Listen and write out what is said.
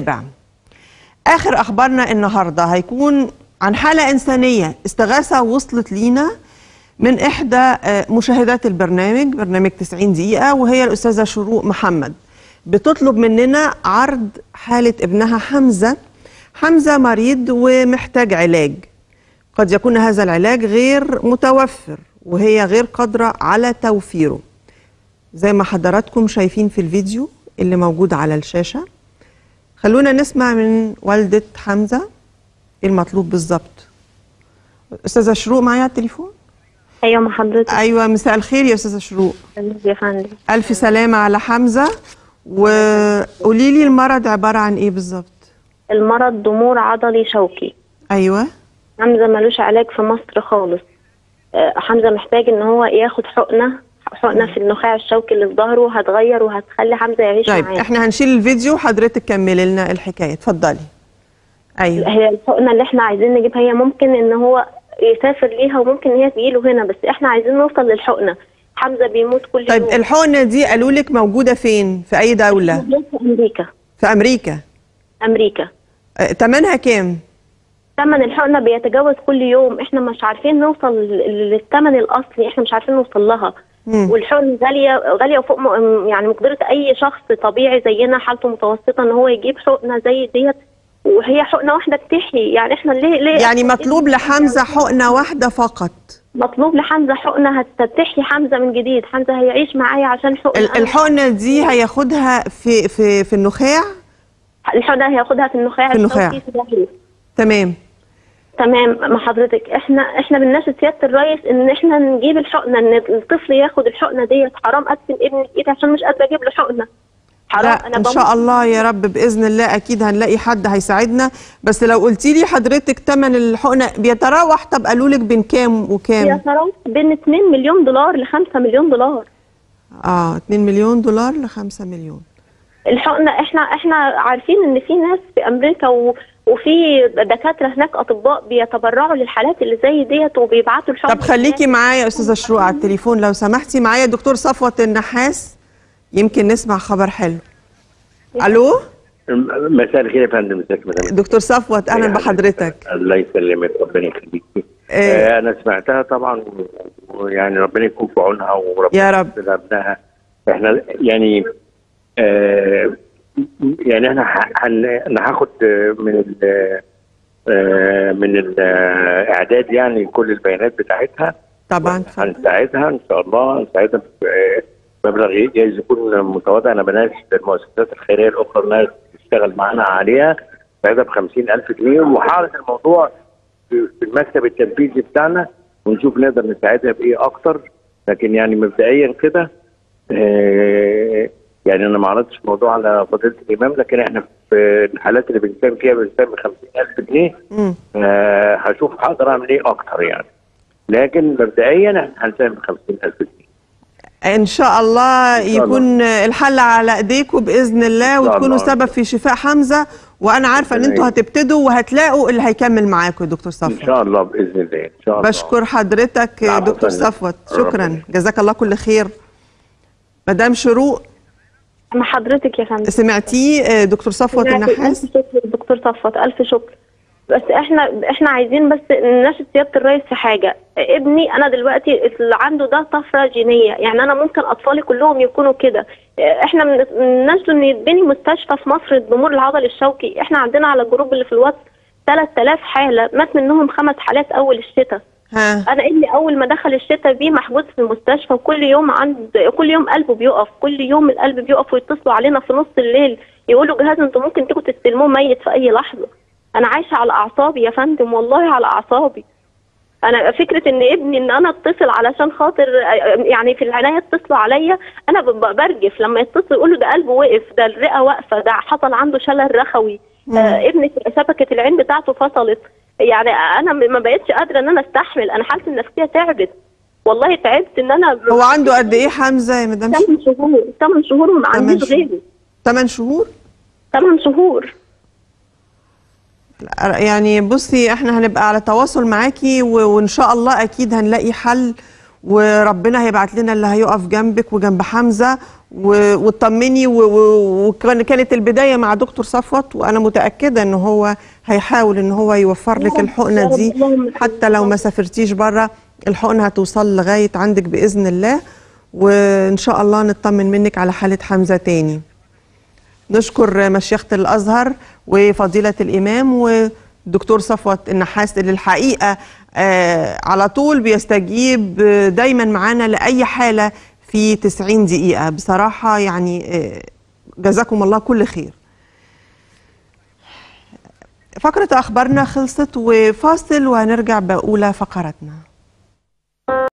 بقى. اخر اخبارنا النهارده هيكون عن حاله انسانيه استغاثه وصلت لينا من احدى آه، مشاهدات البرنامج برنامج 90 دقيقه وهي الاستاذه شروق محمد بتطلب مننا عرض حاله ابنها حمزه حمزه مريض ومحتاج علاج قد يكون هذا العلاج غير متوفر وهي غير قادره على توفيره زي ما حضراتكم شايفين في الفيديو اللي موجود على الشاشه خلونا نسمع من والدة حمزة ايه المطلوب بالظبط استاذة شروق معايا على التليفون ايوه مع حضرتك ايوه مساء الخير يا استاذة شروق يا فندم الف سلامة على حمزة وقولي لي المرض عبارة عن ايه بالظبط المرض ضمور عضلي شوكي ايوه حمزه ملوش علاج في مصر خالص آه، حمزه محتاج ان هو ياخد حقنه حقنه في النخاع الشوكي اللي في ظهره هتغير وهتخلي حمزه يعيش طيب معاه احنا هنشيل الفيديو وحضرتك كملي لنا الحكاية اتفضلي ايوه هي الحقنه اللي احنا عايزين نجيبها هي ممكن ان هو يسافر ليها وممكن ان هي تجيله هنا بس احنا عايزين نوصل للحقنه حمزه بيموت كل طيب يوم الحقنة دي قالوا لك موجودة فين في اي دولة في امريكا في امريكا امريكا اه، تمنها كام ثمن الحقنه بيتجاوز كل يوم احنا مش عارفين نوصل لل- للثمن الاصلي احنا مش عارفين نوصل لها مم. والحقن غاليه غاليه وفوق م- يعني مقدره اي شخص طبيعي زينا حالته متوسطه ان هو يجيب حقنه زي ديت وهي حقنه واحده بتحيي يعني احنا ليه ليه يعني مطلوب لحمزة حقنة واحدة فقط مطلوب لحمزه حقنه هتفتحي حمزه من جديد حمزه هيعيش معايا عشان حقنه ال- أنا- الحقنة دي هياخدها في في في النخاع الحقنه هياخدها في النخاع في النخاع. الشوكي في ظهره. تمام تمام مع حضرتك احنا احنا بنناشد سياده الرئيس ان احنا نجيب الحقنه ان الطفل ياخد الحقنه ديت حرام اقسم ابني في ايدي عشان مش قادره اجيب له حقنه حرام لا ان شاء الله يا رب باذن الله اكيد هنلاقي حد هيساعدنا بس لو قلتي لي حضرتك ثمن الحقنه بيتراوح طب قالوا لك بين كام يا وكام ترى بين 2 مليون دولار ل 5 مليون دولار اه 2 مليون دولار ل 5 مليون الحقنه احنا احنا عارفين ان في ناس في امريكا و وفي دكاتره هناك اطباء بيتبرعوا للحالات اللي زي ديت وبيبعتوا الحقنه طب خليكي معايا يا استاذه شروق على التليفون لو سمحتي معايا دكتور صفوت النحاس يمكن نسمع خبر حلو الو مساء الخير يا فندم ازيك يا مدام دكتور صفوت اهلا بحضرتك الله يسلمك ربنا يخليك إيه. آه انا سمعتها طبعا ويعني ربنا يكون في عونها وربنا يا رب. يستر ابنها احنا يعني آه يعني انا ح- هن- انا هاخد آه، من ال آه، من الاعداد يعني كل البيانات بتاعتها طبعا اتفضل. هنساعدها ان شاء الله هنساعدها بمبلغ جايز يكون متواضع انا بناشد المؤسسات الخيريه الاخرى انها تشتغل معانا عليها نساعدها ب 50000 جنيه وهعرض الموضوع في في المكتب التنفيذي بتاعنا ونشوف نقدر نساعدها بايه اكتر لكن يعني مبدئيا كده آه، يعني انا ما عرضتش الموضوع على فضيله الامام لكن احنا في الحالات اللي بنساهم فيها بنساهم ب 50000 جنيه مم. آه، هشوف هقدر اعمل ايه اكتر يعني لكن مبدئيا هنساهم ب 50000 جنيه ان شاء الله إن شاء يكون الحل على ايديكم باذن الله شاء وتكونوا الله. سبب في شفاء حمزه وانا عارفه ان ربنا انتوا يعينك. هتبتدوا وهتلاقوا اللي هيكمل معاكم يا دكتور ان صفوت شاء الله باذن الله ان شاء الله بشكر حضرتك نعم، دكتور أتمنى. صفوت شكرا ربنا. جزاك الله كل خير مدام شروق مع حضرتك يا فندم سمعتيه دكتور صفوت سمعت. النحاس الف شكر دكتور صفوت الف شكر بس احنا احنا عايزين بس نناشد سياده الرئيس في حاجه ابني انا دلوقتي اللي عنده ده طفره جينيه يعني انا ممكن اطفالي كلهم يكونوا كده احنا من- بنناشده ان يتبني مستشفى في مصر الضمور العضلي الشوكي احنا عندنا على الجروب اللي في الواتس 3000 حاله مات منهم خمس حالات اول الشتاء ها انا ابني اول ما دخل الشتاء بيه محجوز في المستشفى وكل يوم عند كل يوم قلبه بيقف كل يوم القلب بيقف ويتصلوا علينا في نص الليل يقولوا جهاز انتوا ممكن تيجوا تستلموه ميت في اي لحظه انا عايشه على اعصابي يا فندم والله على اعصابي انا فكره ان ابني ان انا اتصل علشان خاطر يعني في العنايه اتصلوا عليا انا ب- برجف لما يتصلوا يقولوا ده قلبه وقف ده الرئه واقفه ده حصل عنده شلل رخوي آه ابني شبكه العين بتاعته فصلت يعني انا م- ما بقتش قادره ان انا استحمل انا حالتي النفسيه تعبت والله تعبت ان انا هو عنده قد ايه حمزه يا مدام شروق 8 شهور 8 شهور وما تمن عنديش شهور. غيره 8 شهور 8 شهور يعني بصي احنا هنبقى على تواصل معاكي و- وان شاء الله اكيد هنلاقي حل وربنا هيبعت لنا اللي هيقف جنبك وجنب حمزه و- وتطمني و- و- وكان كانت البدايه مع دكتور صفوت وانا متاكده ان هو هيحاول ان هو يوفر لك يا رب- الحقنه يا رب دي اللهم حتى لو ما سافرتيش بره الحقنه هتوصل لغايه عندك باذن الله وان شاء الله نطمن منك على حاله حمزه تاني نشكر مشيخة الأزهر وفضيلة الإمام والدكتور صفوت النحاس اللي الحقيقة آه على طول بيستجيب آه، دايما معانا لأي حالة في 90 دقيقة بصراحة يعني آه جزاكم الله كل خير فقرة أخبارنا خلصت وفاصل وهنرجع بأولى فقراتنا